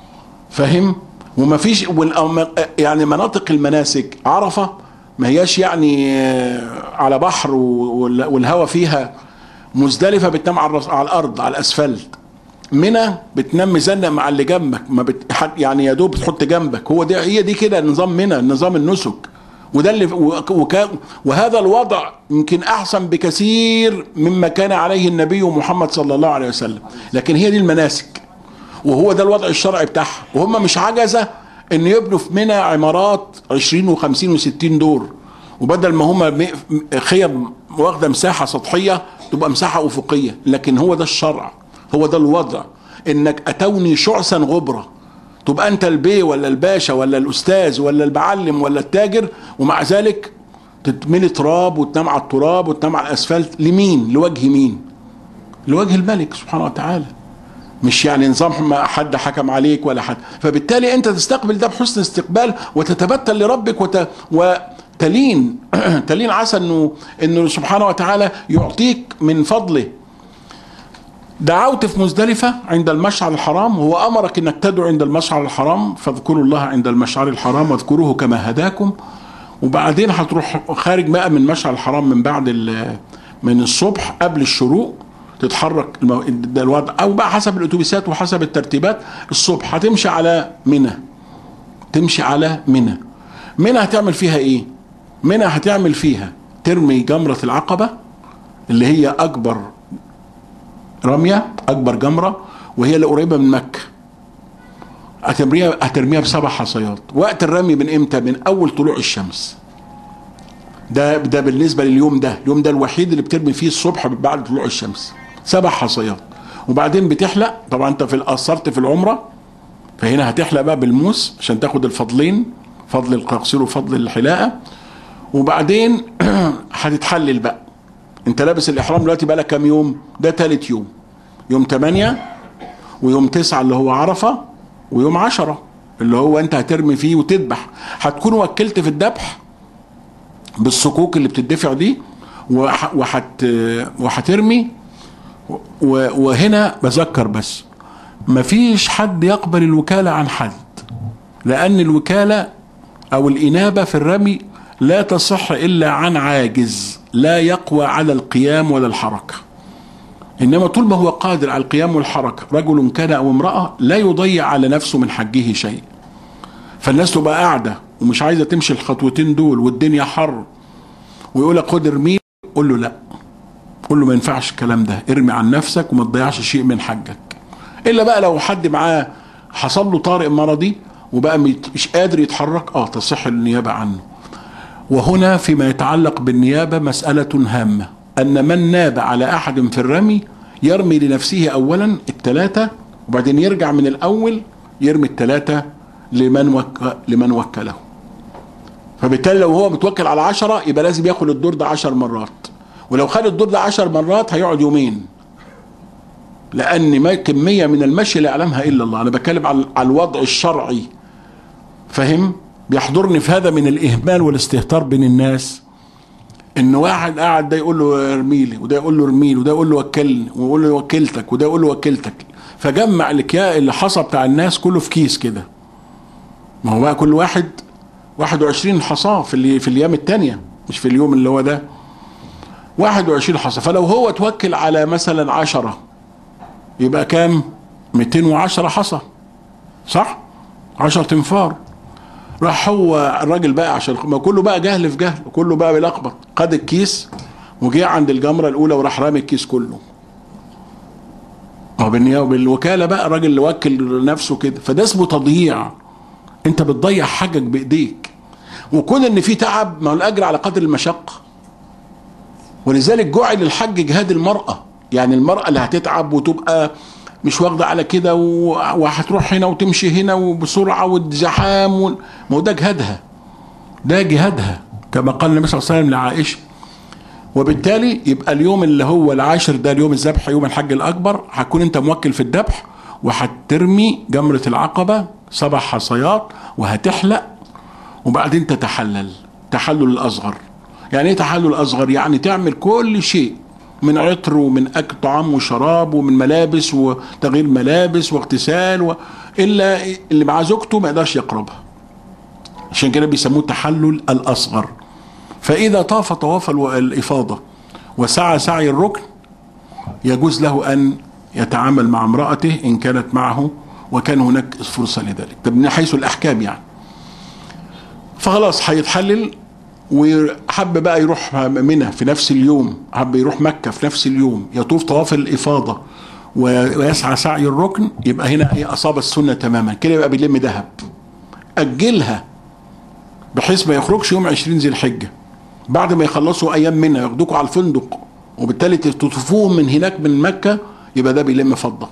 فاهم وما فيش والأم- يعني مناطق المناسك عرفة ما هياش يعني آه، على بحر وال- والهواء فيها مزدلفة بتنام على الرص- على الأرض على الأسفلت منى بتنام مزنق مع اللي جنبك ما بت... حد- يعني يا دوب بتحط جنبك هو دي هي دي كده نظام منى نظام النسك وده اللي وك... وك... وهذا الوضع يمكن احسن بكثير مما كان عليه النبي محمد صلى الله عليه وسلم لكن هي دي المناسك وهو ده الوضع الشرعي بتاعها وهم مش عجزه ان يبنوا في منى عمارات 20 و50 و60 دور وبدل ما هم م- خيم واخده مساحه سطحيه تبقى مساحه افقيه لكن هو ده الشرع هو ده الوضع انك اتوني شعثا غبره تبقى انت البي ولا الباشا ولا الاستاذ ولا المعلم ولا التاجر ومع ذلك تتملي تراب وتنام على التراب وتنام على الاسفلت لمين لوجه مين لوجه الملك سبحانه وتعالى مش يعني نظام ما حد حكم عليك ولا حد فبالتالي انت تستقبل ده بحسن استقبال وتتبتل لربك وت... وتلين تلين عسى انه انه سبحانه وتعالى يعطيك من فضله دعوت في مزدلفة عند المشعر الحرام هو أمرك أنك تدعو عند المشعر الحرام فاذكروا الله عند المشعر الحرام واذكروه كما هداكم وبعدين هتروح خارج بقى من مشعر الحرام من بعد ال- من الصبح قبل الشروق تتحرك المو... ده الوضع او بقى حسب الاتوبيسات وحسب الترتيبات الصبح هتمشي على منى تمشي على منى منى هتعمل فيها ايه منى هتعمل فيها ترمي جمرة العقبة اللي هي اكبر رمية اكبر جمرة وهي اللي قريبة من مكة هترميها هترميها بسبع حصيات وقت الرمي من امتى من اول طلوع الشمس ده ده بالنسبه لليوم ده اليوم ده الوحيد اللي بترمي فيه الصبح بعد طلوع الشمس سبع حصيات وبعدين بتحلق طبعا انت في قصرت في العمره فهنا هتحلق بقى بالموس عشان تاخد الفضلين فضل التقصير وفضل الحلاقه وبعدين هتتحلل بقى انت لابس الاحرام دلوقتي بقى لك كام يوم ده تالت يوم يوم 8 ويوم 9 اللي هو عرفه ويوم 10 اللي هو انت هترمي فيه وتذبح هتكون وكلت في الذبح بالصكوك اللي بتدفع دي وح- وحت وهترمي و- وهنا بذكر بس مفيش حد يقبل الوكالة عن حد لأن الوكالة أو الإنابة في الرمي لا تصح إلا عن عاجز لا يقوى على القيام ولا الحركة إنما طول ما هو قادر على القيام والحركة رجل كان أو امرأة لا يضيع على نفسه من حجه شيء فالناس تبقى قاعدة ومش عايزة تمشي الخطوتين دول والدنيا حر ويقول لك خد ارميه قول له لا قول له ما ينفعش الكلام ده ارمي عن نفسك وما تضيعش شيء من حجك الا بقى لو حد معاه حصل له طارئ مرضي وبقى ميت- مش قادر يتحرك اه تصح النيابه عنه وهنا فيما يتعلق بالنيابه مساله هامه ان من ناب على احد في الرمي يرمي لنفسه اولا الثلاثه وبعدين يرجع من الاول يرمي الثلاثه لمن وك... لمن وكله فبالتالي لو هو متوكل على عشرة يبقى لازم ياخد الدور ده عشر مرات ولو خد الدور ده عشر مرات هيقعد يومين لان ما كميه من المشي لا يعلمها الا الله انا بتكلم على على الوضع الشرعي فاهم بيحضرني في هذا من الاهمال والاستهتار بين الناس ان واحد قاعد ده يقول له ارمي لي وده يقول له ارمي لي وده يقول له وكلني ويقول له وكلتك وده يقول له وكلتك فجمع الكياء اللي حصى بتاع الناس كله في كيس كده ما هو بقى كل واحد 21 حصاه في اللي في الايام الثانيه مش في اليوم اللي هو ده 21 حصى فلو هو توكل على مثلا 10 يبقى كام 210 حصى صح 10 تنفار راح هو الراجل بقى عشان ما كله بقى جهل في جهل وكله بقى بيلخبط خد الكيس وجه عند الجمره الاولى وراح رامي الكيس كله ما هو بالنيابه بالوكاله بقى الراجل اللي وكل نفسه كده فده اسمه تضييع انت بتضيع حاجك بايديك وكون ان في تعب ما هو الاجر على قدر المشقه ولذلك جعل الحج جهاد المرأة يعني المرأة اللي هتتعب وتبقى مش واخدة على كده و- وهتروح هنا وتمشي هنا وبسرعة والزحام وال- ما هو ده جهادها ده جهادها كما قال النبي صلى الله عليه وسلم لعائشة وبالتالي يبقى اليوم اللي هو العاشر ده اليوم الذبح يوم الحج الأكبر هتكون أنت موكل في الذبح وهترمي جمرة العقبة سبع حصيات وهتحلق وبعدين تتحلل تحلل الأصغر يعني ايه تحلل اصغر يعني تعمل كل شيء من عطر ومن اكل طعام وشراب ومن ملابس وتغيير ملابس واغتسال و... الا اللي مع زوجته ما يقدرش يقربها عشان كده بيسموه التحلل الاصغر فاذا طاف طواف الو- الافاضه وسعى سعي الركن يجوز له ان يتعامل مع امراته ان كانت معه وكان هناك فرصه لذلك ده من حيث الاحكام يعني فخلاص هيتحلل وحب بقى يروح منى في نفس اليوم حب يروح مكة في نفس اليوم يطوف طواف الإفاضة و- ويسعى سعي الركن يبقى هنا ايه أصاب السنة تماما كده يبقى بيلم ذهب أجلها بحيث ما يخرجش يوم 20 ذي الحجة بعد ما يخلصوا أيام منى ياخدوكوا على الفندق وبالتالي تطوفوهم من هناك من مكة يبقى ده بيلم فضة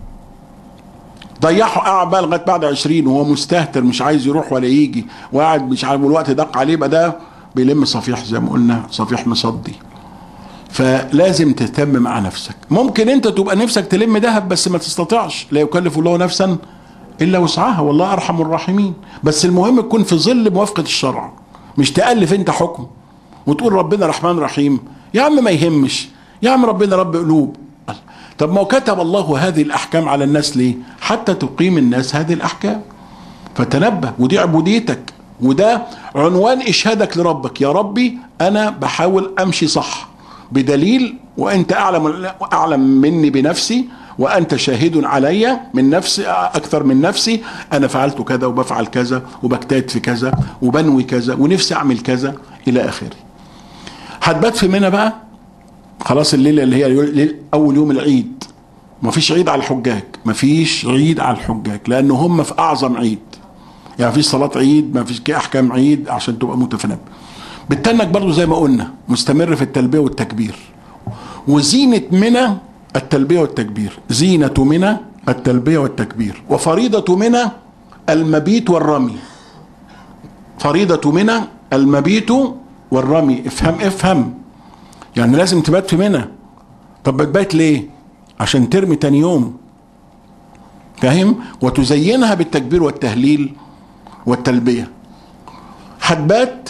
ضيعه قاعد بقى لغايه بعد 20 وهو مستهتر مش عايز يروح ولا يجي وقاعد مش عارف والوقت دق عليه يبقى ده بيلم صفيح زي ما قلنا صفيح مصدي فلازم تهتم مع نفسك ممكن انت تبقى نفسك تلم ذهب بس ما تستطيعش لا يكلف الله نفسا الا وسعها والله ارحم الراحمين بس المهم تكون في ظل موافقه الشرع مش تالف انت حكم وتقول ربنا رحمن رحيم يا عم ما يهمش يا عم ربنا رب قلوب طب ما هو كتب الله هذه الاحكام على الناس ليه حتى تقيم الناس هذه الاحكام فتنبه ودي عبوديتك وده عنوان اشهادك لربك يا ربي انا بحاول امشي صح بدليل وانت اعلم اعلم مني بنفسي وانت شاهد علي من نفسي اكثر من نفسي انا فعلت كذا وبفعل كذا وبجتهد في كذا وبنوي كذا ونفسي اعمل كذا الى اخره هتبات في منى بقى خلاص الليله اللي هي ليل- اول يوم العيد مفيش عيد على الحجاج مفيش عيد على الحجاج لان هم في اعظم عيد يعني مفيش صلاه عيد مفيش كده احكام عيد عشان تبقى متفنب بالتنك برضو زي ما قلنا مستمر في التلبيه والتكبير وزينه منى التلبيه والتكبير زينه منى التلبيه والتكبير وفريضه منى المبيت والرمي فريضه منى المبيت والرمي افهم افهم يعني لازم تبات في منى طب بتبات ليه عشان ترمي تاني يوم فاهم وتزينها بالتكبير والتهليل والتلبيه هتبات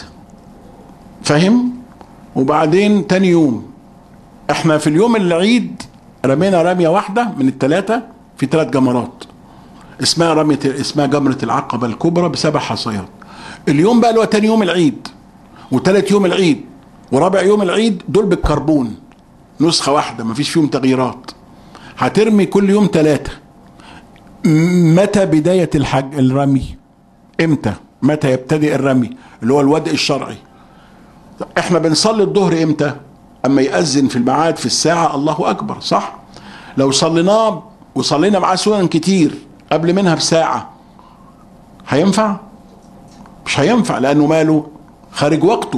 فاهم وبعدين تاني يوم احنا في اليوم العيد رمينا رميه واحده من الثلاثه في ثلاث جمرات اسمها رميه اسمها جمره العقبه الكبرى بسبع حصيات اليوم بقى اللي هو تاني يوم العيد وثالث يوم العيد ورابع يوم العيد دول بالكربون نسخه واحده مفيش فيهم تغييرات هترمي كل يوم ثلاثه متى بدايه الحج الرمي امتى متى يبتدئ الرمي اللي هو الودء الشرعي احنا بنصلي الظهر امتى اما يأذن في الميعاد في الساعة الله اكبر صح لو صليناه وصلينا معاه سنن كتير قبل منها بساعة هينفع مش هينفع لانه ماله خارج وقته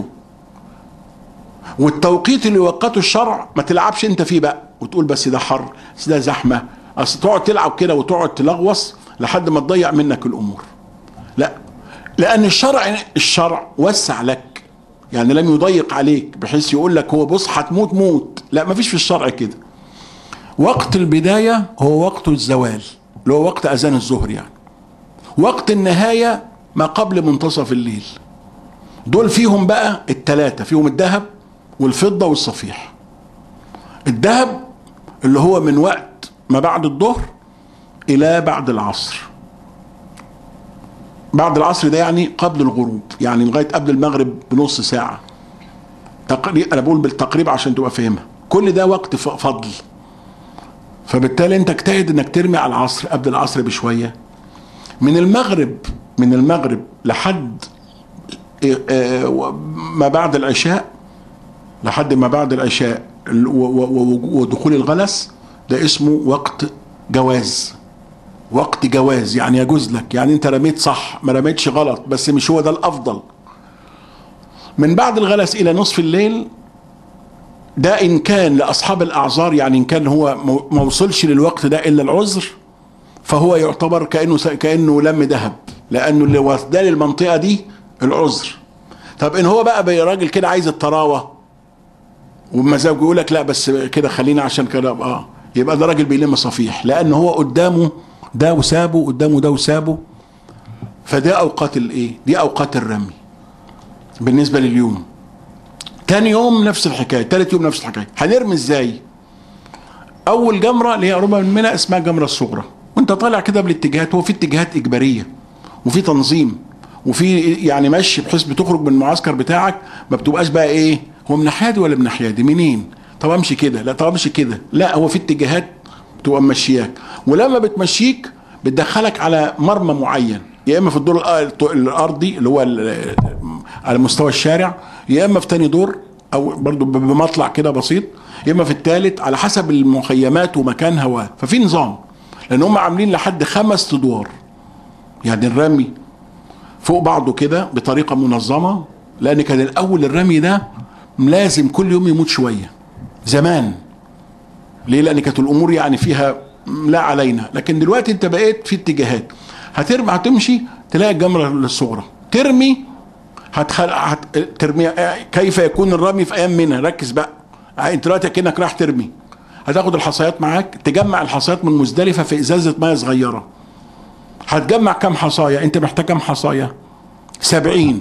والتوقيت اللي وقته الشرع ما تلعبش انت فيه بقى وتقول بس ده حر بس ده زحمه اصل تقعد تلعب كده وتقعد تلغوص لحد ما تضيع منك الامور لا لان الشرع الشرع وسع لك يعني لم يضيق عليك بحيث يقول لك هو بص هتموت موت لا ما فيش في الشرع كده وقت البدايه هو وقت الزوال اللي هو وقت اذان الظهر يعني وقت النهايه ما قبل منتصف الليل دول فيهم بقى التلاتة فيهم الذهب والفضة والصفيح الذهب اللي هو من وقت ما بعد الظهر إلى بعد العصر بعد العصر ده يعني قبل الغروب يعني لغاية قبل المغرب بنص ساعة تقريب أنا بقول بالتقريب عشان تبقى فاهمها كل ده وقت ف- فضل فبالتالي انت اجتهد انك ترمي على العصر قبل العصر بشوية من المغرب من المغرب لحد آه، ما بعد العشاء لحد ما بعد العشاء ال- و- و- و- ودخول الغلس ده اسمه وقت جواز وقت جواز يعني يجوز لك يعني انت رميت صح ما رميتش غلط بس مش هو ده الافضل من بعد الغلس الى نصف الليل ده ان كان لاصحاب الاعذار يعني ان كان هو مو- ما وصلش للوقت ده الا العذر فهو يعتبر كانه س- كانه لم ذهب لانه اللي وصل للمنطقه دي العذر طب ان هو بقى بي- راجل كده عايز الطراوه ومزاجه يقول لك لا بس كده خلينا عشان كده اه يبقى ده راجل بيلم صفيح لان هو قدامه ده وسابه قدامه ده وسابه فده اوقات الايه دي اوقات الرمي بالنسبه لليوم تاني يوم نفس الحكايه تالت يوم نفس الحكايه هنرمي ازاي اول جمره اللي هي قريبه من منى اسمها الجمره الصغرى وانت طالع كده بالاتجاهات هو في اتجاهات اجباريه وفي تنظيم وفي يعني مشي بحيث بتخرج من المعسكر بتاعك ما بتبقاش بقى ايه هو من ناحيه دي ولا من ناحيه دي منين طب امشي كده لا طب امشي كده لا هو في اتجاهات بتبقى ممشياك ولما بتمشيك بتدخلك على مرمى معين يا اما في الدور الأ- الارضي اللي هو ال- على مستوى الشارع يا اما في تاني دور او برضو بمطلع كده بسيط يا اما في الثالث على حسب المخيمات ومكانها و... ففي نظام لان هم عاملين لحد خمس ادوار يعني الرمي فوق بعضه كده بطريقه منظمه لان كان الاول الرمي ده لازم كل يوم يموت شويه زمان ليه لان كانت الامور يعني فيها لا علينا لكن دلوقتي انت بقيت في اتجاهات هترمي هتمشي تلاقي الجمره الصغرى ترمي هتخل... هت... ترمي كيف يكون الرمي في ايام منى ركز بقى انت دلوقتي كانك رايح ترمي هتاخد الحصيات معاك تجمع الحصيات من مزدلفه في ازازه ميه صغيره هتجمع كم حصايه انت محتاج كم حصايه سبعين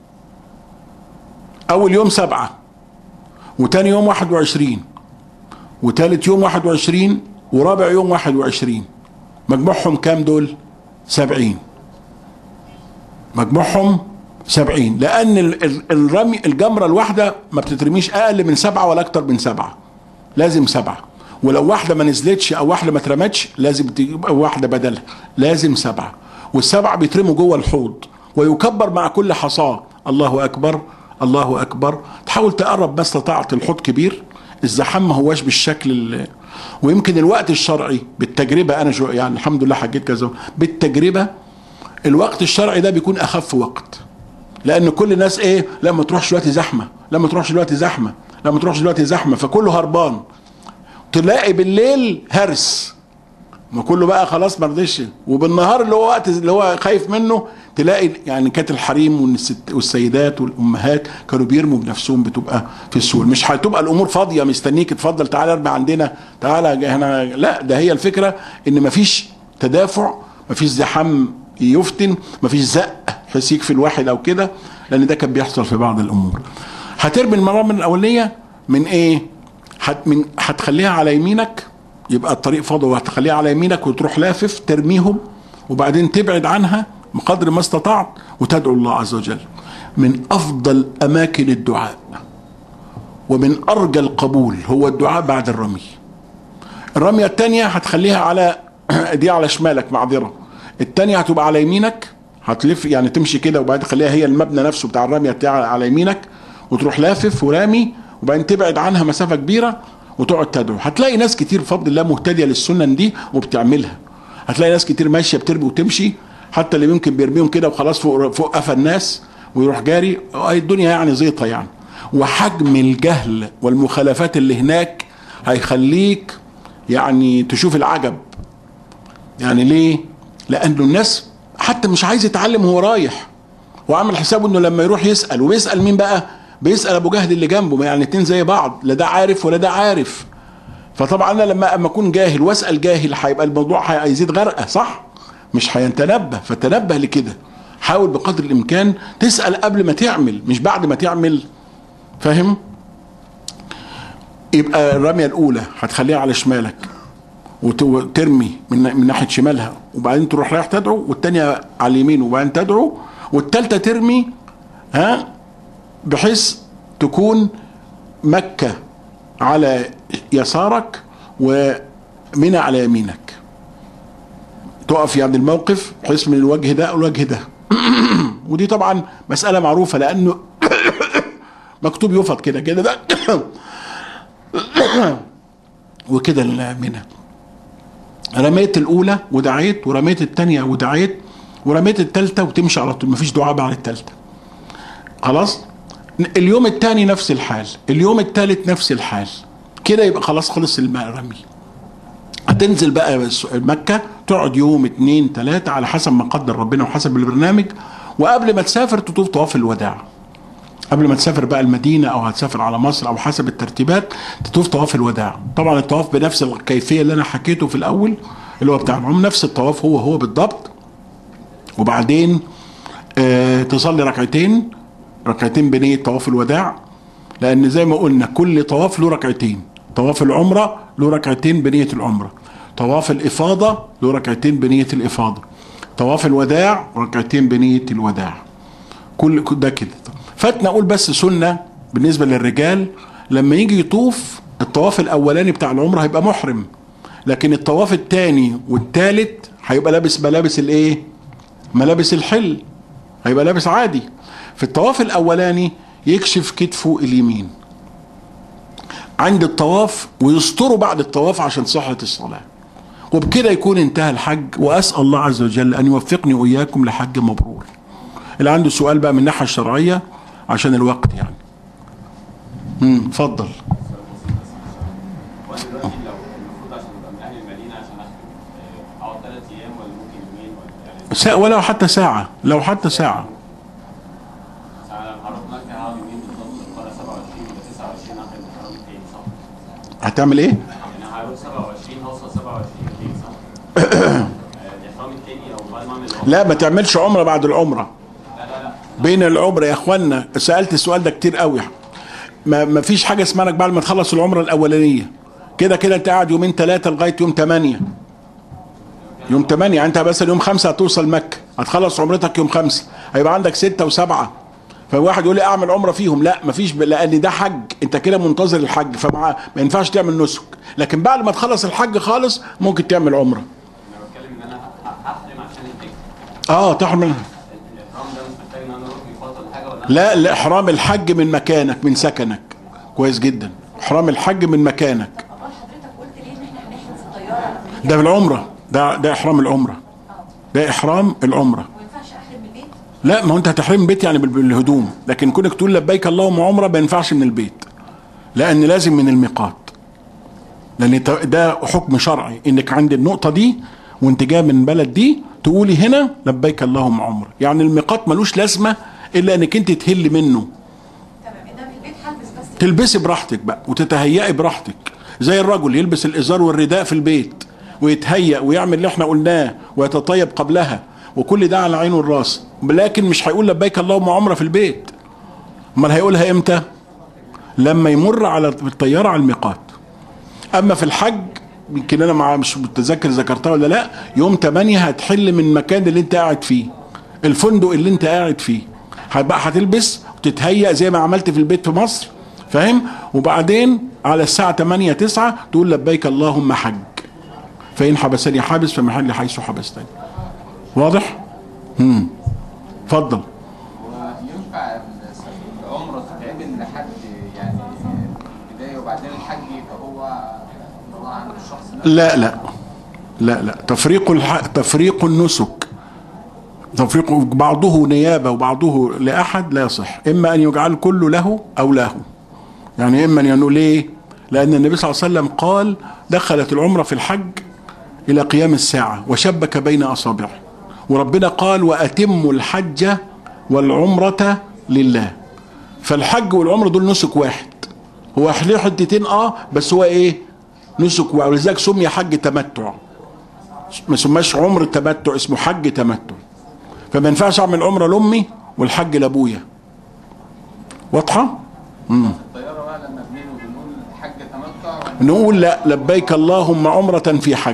اول يوم سبعه وتاني يوم واحد وعشرين وتالت يوم واحد وعشرين ورابع يوم واحد وعشرين مجموعهم كام دول سبعين مجموعهم سبعين لأن ال- ال- الرمي الجمرة الواحدة ما بتترميش أقل من سبعة ولا أكتر من سبعة لازم سبعة ولو واحدة ما نزلتش أو واحدة ما اترمتش لازم تبقى واحدة بدلها لازم سبعة والسبعة بيترموا جوه الحوض ويكبر مع كل حصاة الله أكبر الله أكبر تحاول تقرب ما استطعت الحوض كبير الزحام ما هواش بالشكل ال- ويمكن الوقت الشرعي بالتجربة أنا شو يعني الحمد لله حجيت كذا بالتجربة الوقت الشرعي ده بيكون أخف وقت لان كل الناس ايه لما تروحش دلوقتي زحمه لما تروحش دلوقتي زحمه لما تروحش دلوقتي زحمه فكله هربان تلاقي بالليل هرس ما كله بقى خلاص ما رضيش وبالنهار اللي هو وقت اللي هو خايف منه تلاقي يعني كانت الحريم والست- والسيدات والامهات كانوا بيرموا بنفسهم بتبقى في السوق مش هتبقى الامور فاضيه مستنيك اتفضل تعالى ارمي عندنا تعالى هنا لا ده هي الفكره ان مفيش تدافع مفيش زحام يفتن مفيش زق بحيث يكفي الواحد او كده لان ده كان بيحصل في بعض الامور هترمي المرامل الاوليه من ايه هت من هتخليها على يمينك يبقى الطريق فاضي وهتخليها على يمينك وتروح لافف ترميهم وبعدين تبعد عنها بقدر ما استطعت وتدعو الله عز وجل من افضل اماكن الدعاء ومن ارجى القبول هو الدعاء بعد الرمي الرمية التانية هتخليها على دي على شمالك معذرة التانية هتبقى على يمينك هتلف يعني تمشي كده وبعدين تخليها هي المبنى نفسه بتاع الرمية بتاع على يمينك وتروح لافف ورامي وبعدين تبعد عنها مسافة كبيرة وتقعد تدعو هتلاقي ناس كتير بفضل الله مهتدية للسنن دي وبتعملها هتلاقي ناس كتير ماشية بترمي وتمشي حتى اللي يمكن بيرميهم كده وخلاص فوق فوق قفا الناس ويروح جاري الدنيا يعني زيطة يعني وحجم الجهل والمخالفات اللي هناك هيخليك يعني تشوف العجب يعني ليه لانه الناس حتى مش عايز يتعلم وهو رايح وعامل حسابه انه لما يروح يسال وبيسال مين بقى بيسال ابو جهل اللي جنبه ما يعني اتنين زي بعض لا ده عارف ولا ده عارف فطبعا انا لما اما اكون جاهل واسال جاهل هيبقى الموضوع هيزيد غرقه صح مش هيتنبه فتنبه لكده حاول بقدر الامكان تسال قبل ما تعمل مش بعد ما تعمل فاهم يبقى الرميه الاولى هتخليها على شمالك وترمي من من ناحيه شمالها وبعدين تروح رايح تدعو والثانيه على اليمين وبعدين تدعو والثالثه ترمي ها بحيث تكون مكه على يسارك ومنى على يمينك تقف عند الموقف بحيث من الوجه ده والوجه ده ودي طبعا مساله معروفه لانه مكتوب يفض كده كده ده وكده منى رميت الاولى ودعيت ورميت الثانيه ودعيت ورميت الثالثه وتمشي على طول مفيش دعاء بعد الثالثه خلاص اليوم الثاني نفس الحال اليوم الثالث نفس الحال كده يبقى خلاص خلص الرمي هتنزل بقى مكة تقعد يوم اتنين تلاتة على حسب ما قدر ربنا وحسب البرنامج وقبل ما تسافر تطوف طواف الوداع قبل ما تسافر بقى المدينة أو هتسافر على مصر أو حسب الترتيبات تطوف طواف الوداع طبعا الطواف بنفس الكيفية اللي أنا حكيته في الأول اللي هو بتاع العمر نفس الطواف هو هو بالضبط وبعدين آه تصلي ركعتين ركعتين بنية طواف الوداع لأن زي ما قلنا كل طواف له ركعتين طواف العمرة له ركعتين بنية العمرة طواف الإفاضة له ركعتين بنية الإفاضة طواف الوداع ركعتين بنية الوداع كل ده كده فاتنا اقول بس سنه بالنسبه للرجال لما يجي يطوف الطواف الاولاني بتاع العمره هيبقى محرم لكن الطواف الثاني والثالث هيبقى لابس ملابس الايه ملابس الحل هيبقى لابس عادي في الطواف الاولاني يكشف كتفه اليمين عند الطواف ويستره بعد الطواف عشان صحة الصلاة وبكده يكون انتهى الحج وأسأل الله عز وجل أن يوفقني وإياكم لحج مبرور اللي عنده سؤال بقى من الناحية الشرعية عشان الوقت يعني امم اتفضل وانا دلوقتي لو المفروض عشان ابقى من اهل المدينه عشان اخد اقعد ثلاث ايام ولا ممكن يومين ولا يعني سا ولو حتى ساعة لو حتى ساعة ساعة لما هروح مكه هقعد يومين بالظبط القرى 27 ولا 29 اخر الحرام التاني صح؟ هتعمل ايه؟ يعني هروح 27 هوصل 27 التاني صح؟ آه، الاحرام التاني او بعد ما اعمل العمرة. لا ما تعملش عمرة بعد العمرة لا لا لا بين العمرة يا اخوانا سألت السؤال ده كتير قوي ما, ما فيش حاجة اسمها انك بعد ما تخلص العمرة الأولانية كده كده انت قاعد يومين ثلاثة لغاية يوم 8 يوم 8 يعني انت مثلا يوم 5 هتوصل مكة هتخلص عمرتك يوم 5 هيبقى عندك 6 و7 فواحد يقول لي اعمل عمره فيهم لا مفيش ب- لان ده حج انت كده منتظر الحج فمع ما ينفعش تعمل نسك لكن بعد ما تخلص الحج خالص ممكن تعمل عمره انا بتكلم ان انا ه- هحرم عشان الحج اه تحرم الاحرام ده مش محتاج ان انا اروح ميقات ولا حاجه ولا لا لا احرام الحج من مكانك من سكنك كويس جدا احرام الحج من مكانك امال حضرتك قلت ليه ان احنا هنحجز الطياره لما نيجي ده في العمره ده ده احرام العمره ده احرام العمره ما ينفعش احرم من البيت لا ما هو انت هتحرم بيت يعني بال- بالهدوم لكن كونك تقول لبيك اللهم عمره ما ينفعش من البيت لان لازم من الميقات لان ت- ده حكم شرعي انك عند النقطه دي وانت جاي من بلد دي تقولي هنا لبيك اللهم عمره يعني الميقات ملوش لازمه الا انك انت تهل منه تمام انما في البيت هلبس بس تلبسي براحتك بقى وتتهيئي براحتك زي الرجل يلبس الازار والرداء في البيت ويتهيأ ويعمل اللي احنا قلناه ويتطيب قبلها وكل ده على عينه والراس لكن مش هيقول لبيك اللهم عمره في البيت امال هيقولها امتى لما يمر على الطياره على الميقات اما في الحج يمكن انا مع مش متذكر ذكرتها ولا لا يوم 8 هتحل من المكان اللي انت قاعد فيه الفندق اللي انت قاعد فيه هتبقى هتلبس وتتهيأ زي ما عملت في البيت في مصر فاهم وبعدين على الساعة 8 9 تقول لبيك اللهم حج فإن حبسني حابس فمحل حيث حبستني واضح؟ امم اتفضل وينفع العمرة تتعمل لحد يعني البداية وبعدين الحج يبقى هو الله عند الشخص نفسه لا لا لا لا تفريق الح... تفريق النسك تفريق بعضه نيابة وبعضه لأحد لا يصح إما أن يجعل كله له أو له يعني إما أن ينقول ليه لأن النبي صلى الله عليه وسلم قال دخلت العمرة في الحج إلى قيام الساعة وشبك بين أصابعه وربنا قال وأتموا الحج والعمرة لله فالحج والعمرة دول نسك واحد هو ليه حتتين اه بس هو ايه نسك واحد ولذلك سمي حج تمتع ما سماش عمر تمتع اسمه حج تمتع فما ينفعش اعمل عمره لامي والحج لابويا واضحه امم الطيارة بقى لما بنيجي وبنقول حج تمتع نقول لا لبيك اللهم عمرة في حج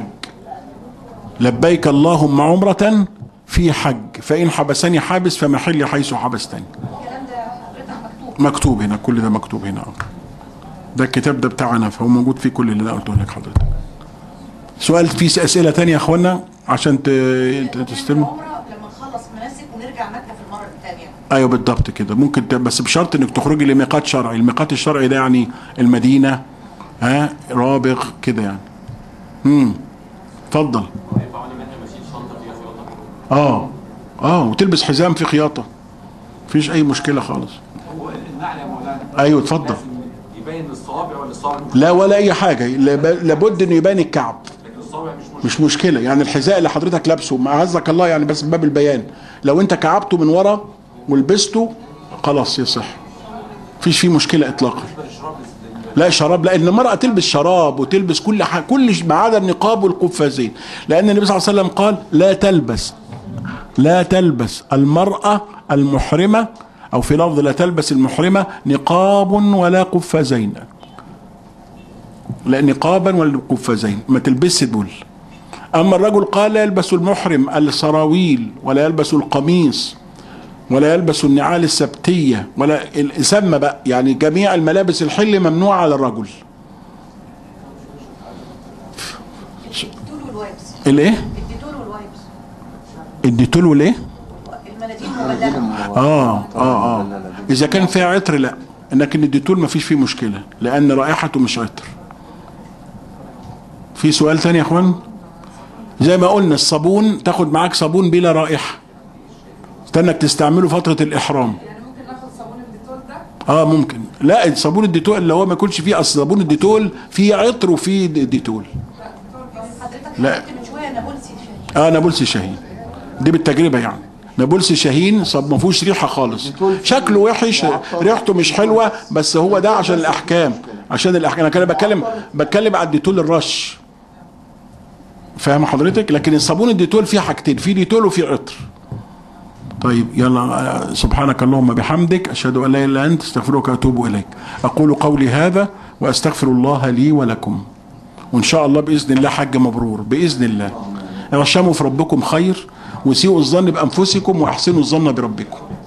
لبيك اللهم عمرة في حج فإن حبسني حابس فمحلي حيث حبستني الكلام ده حضرتك مكتوب مكتوب هنا كل ده مكتوب هنا ده الكتاب ده بتاعنا فهو موجود فيه كل اللي انا قلته لك حضرتك سؤال في اسئله تانية يا اخوانا عشان ت- ت- تستلموا العمرة لما نخلص مناسك ونرجع مكة في المرة الثانية ايوه بالضبط كده ممكن ت- بس بشرط انك تخرجي لميقات شرعي الميقات الشرعي ده يعني المدينه ها رابغ كده يعني امم اتفضل ينفع وانا ماشي اشيل شنطه فيها خياطه اه اه وتلبس حزام في خياطه مفيش اي مشكله خالص هو النعل يا مولانا ايوه اتفضل لازم يبين الصوابع ولا الصوابع مش لا ولا اي حاجه لاب- لابد انه يبان الكعب لكن الصوابع مش مشكلة. مش مشكله يعني الحذاء اللي حضرتك لابسه ما عزك الله يعني بس من باب البيان لو انت كعبته من ورا ولبسته خلاص يصح مفيش فيه مشكله اطلاقا الشراب لا شراب لان المراه تلبس شراب وتلبس كل حاجه كل ش- ما عدا النقاب والقفازين لان النبي صلى الله عليه وسلم قال لا تلبس لا تلبس المراه المحرمه او في لفظ لا تلبس المحرمه نقاب ولا قفازين لا نقابا ولا قفازين ما تلبسش دول اما الرجل قال لا يلبس المحرم السراويل ولا يلبس القميص ولا يلبس النعال السبتية ولا سمى بقى يعني جميع الملابس الحل ممنوعة على الرجل الديتول والوايبس الايه الديتول والوايبس الديتول والايه المناديل المبلله اه اه اه اذا كان فيها عطر لا لكن الديتول ما فيش فيه مشكلة لان رائحته مش عطر في سؤال تاني يا اخوان زي ما قلنا الصابون تاخد معاك صابون بلا رائحة استنك تستعمله فترة الاحرام يعني ممكن ناخد صابون الديتول ده اه ممكن لا صابون الديتول اللي هو ما يكونش فيه اصل صابون الديتول فيه عطر وفيه د- ديتول حضرتك لا. حكيت من شويه نابلسي شهيد اه نابلسي شاهين دي بالتجربه يعني نابلسي شاهين صب ما فيهوش ريحه خالص شكله وحش ريحته مش حلوه بس هو ده عشان الاحكام عشان الاحكام انا كده بتكلم بتكلم على الديتول الرش فاهم حضرتك لكن الصابون الديتول فيه حاجتين فيه ديتول وفيه عطر طيب يلا آه، سبحانك اللهم بحمدك اشهد ان لا اله الا انت استغفرك واتوب اليك اقول قولي هذا واستغفر الله لي ولكم وان شاء الله باذن الله حج مبرور باذن الله اعشموا في ربكم خير وسيئوا الظن بانفسكم واحسنوا الظن بربكم